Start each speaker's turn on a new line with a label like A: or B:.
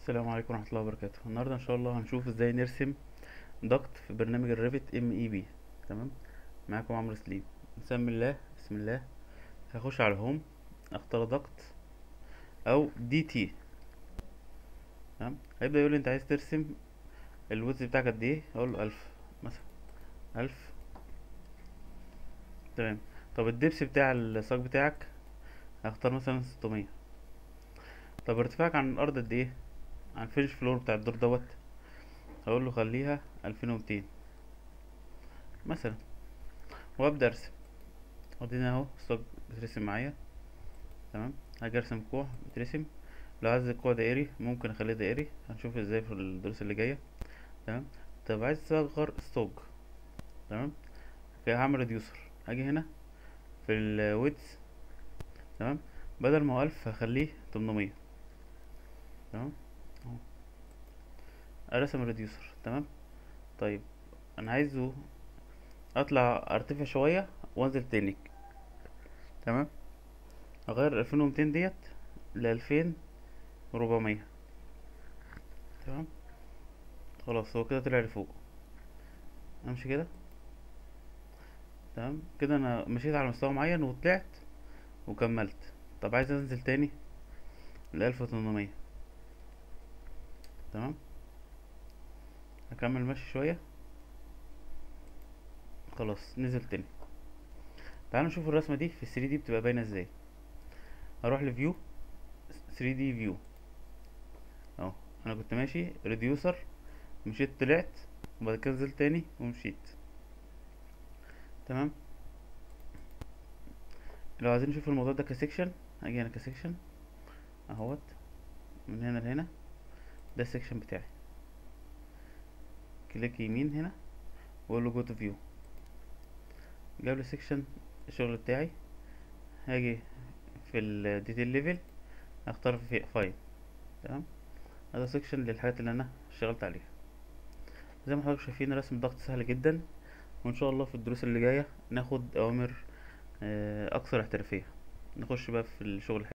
A: السلام عليكم ورحمة الله وبركاته النهاردة ان شاء الله هنشوف ازاي نرسم ضغط في برنامج الريفت ام اي بي تمام معاكم عمرو سليم نسمي الله بسم الله هخش على هوم اختار ضغط او دي تي تمام هيبدأ يقول لي انت عايز ترسم الويدث بتاعك قد ايه اقول له الف مثلا الف تمام طب الدبس بتاع الساق بتاعك هختار مثلا ستمية طب ارتفاعك عن الارض قد ايه عن الفينش فلور بتاع الدور دوت هقول له خليها الفين ومتين مثلا وابدا ارسم ادينا اهو الصاج بترسم معايا تمام هاجي ارسم كوع بترسم لو عايز الكوع دائري ممكن اخليه دائري هنشوف ازاي في الدروس اللي جايه تمام طب عايز تصغر الصاج تمام كده هعمل ريديوسر هاجي هنا في الويدز تمام بدل ما هو الف هخليه تمنمية تمام اهو ارسم الريديوسر تمام طيب انا عايزه اطلع ارتفع شويه وانزل تاني تمام اغير الفين ومتين ديت لالفين وربعمية تمام خلاص هو كده طلع لفوق امشي كده تمام كده انا مشيت على مستوى معين وطلعت وكملت طب عايز انزل تاني لألف وتمنمية تمام هكمل ماشي شوية خلاص نزل تاني تعالوا نشوف الرسمة دي في 3 دي بتبقى باينة ازاي هروح لفيو 3 دي فيو اهو انا كنت ماشي ريديوسر مشيت طلعت وبعد كده نزلت تاني ومشيت تمام لو عايزين نشوف الموضوع ده كسيكشن هاجي هنا كسيكشن اهوت من هنا لهنا ده السكشن بتاعي كليك يمين هنا واقول له جو تو فيو جاب لي سكشن الشغل بتاعي هاجي في الديتيل ليفل اختار في فايل تمام هذا سكشن للحاجات اللي انا اشتغلت عليها زي ما حضراتكم شايفين رسم الضغط سهل جدا وان شاء الله في الدروس اللي جايه ناخد اوامر اكثر احترافيه نخش بقى في الشغل